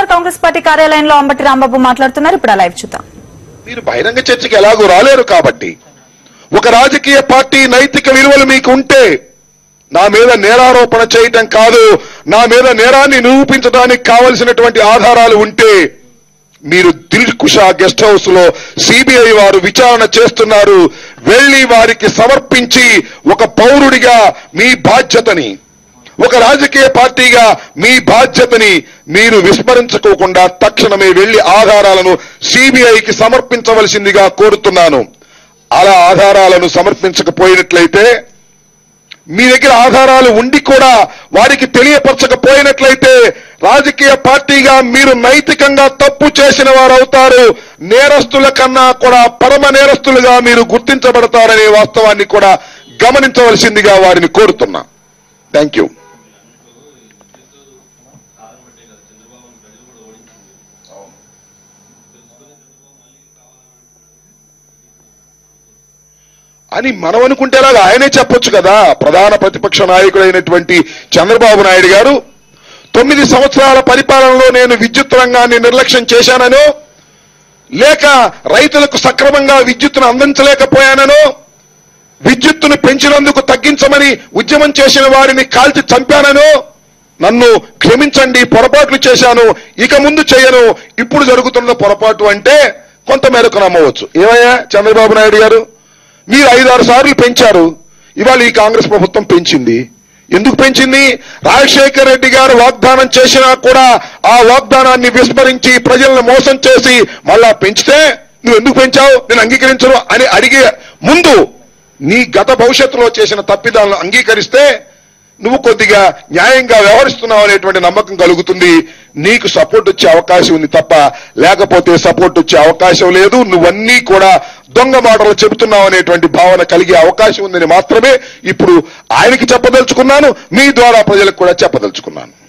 Congress party కార్యాలయంలో అంబటి రాంబాబు మాట్లాడుతున్నారు ఇప్పుడు ఆ లైవ్ చూద్దాం మీరు బహిరంగ చర్చకి ఎలాగూ రాలేరు కాబట్టి ఒక రాజకీయ పార్టీ నైతిక విలువలు మీకు ఉంటే నా మీద నేరారోపణ చేయటం కాదు నా మీద నేరాన్ని నిరూపించడానికి కావలసినటువంటి ఆధారాలు ఉంటే మీరు దిల్ కుషా గెస్ట్ హౌస్ లో సిబిఐ వారు విచారణ చేస్తున్నారు వెళ్లి వారికి సమర్పించి ఒక పౌరుడిగా మీ బాధ్యతని ఒక రాజకీయ పార్టీగా మీ బాధ్యతని మీరు విస్మరించుకోకుండా తక్షణమే వెళ్లి ఆధారాలను సిబిఐకి సమర్పించవలసిందిగా కోరుతున్నాను అలా ఆధారాలను సమర్పించకపోయినట్లయితే మీ దగ్గర ఆధారాలు ఉండి కూడా వారికి తెలియపరచకపోయినట్లయితే రాజకీయ పార్టీగా మీరు నైతికంగా తప్పు చేసిన వారు అవుతారు నేరస్తుల కన్నా కూడా పరమ నేరస్తులుగా మీరు గుర్తించబడతారనే వాస్తవాన్ని కూడా గమనించవలసిందిగా వారిని కోరుతున్నా థ్యాంక్ యూ అని మనం అనుకుంటేలాగా ఆయనే చెప్పొచ్చు కదా ప్రధాన ప్రతిపక్ష నాయకుడైనటువంటి చంద్రబాబు నాయుడు గారు తొమ్మిది సంవత్సరాల పరిపాలనలో నేను విద్యుత్ రంగాన్ని నిర్లక్ష్యం చేశాననో లేక రైతులకు సక్రమంగా విద్యుత్తును అందించలేకపోయాననో విద్యుత్తును పెంచినందుకు తగ్గించమని ఉద్యమం చేసిన వారిని కాల్చి చంపాననో నన్ను క్షమించండి పొరపాట్లు చేశాను ఇక ముందు చేయను ఇప్పుడు జరుగుతున్న పొరపాటు అంటే కొంత మేరకు నమ్మవచ్చు ఏమయ్యా చంద్రబాబు నాయుడు గారు మీరు ఐదారు సార్లు పెంచారు ఇవాళ ఈ కాంగ్రెస్ ప్రభుత్వం పెంచింది ఎందుకు పెంచింది రాజశేఖర రెడ్డి గారు వాగ్దానం చేసినా కూడా ఆ వాగ్దానాన్ని విస్మరించి ప్రజలను మోసం చేసి మళ్ళా పెంచితే నువ్వు ఎందుకు పెంచావు నేను అంగీకరించను అని అడిగే ముందు నీ గత భవిష్యత్తులో చేసిన తప్పిదాలను అంగీకరిస్తే నువ్వు కొద్దిగా న్యాయంగా వ్యవహరిస్తున్నావు అనేటువంటి నమ్మకం కలుగుతుంది నీకు సపోర్ట్ వచ్చే అవకాశం ఉంది తప్ప లేకపోతే సపోర్ట్ వచ్చే అవకాశం లేదు నువ్వన్నీ కూడా దొంగ మాటలు చెబుతున్నావు అనేటువంటి భావన కలిగే అవకాశం ఉందని మాత్రమే ఇప్పుడు ఆయనకి చెప్పదలుచుకున్నాను మీ ద్వారా ప్రజలకు కూడా చెప్పదలుచుకున్నాను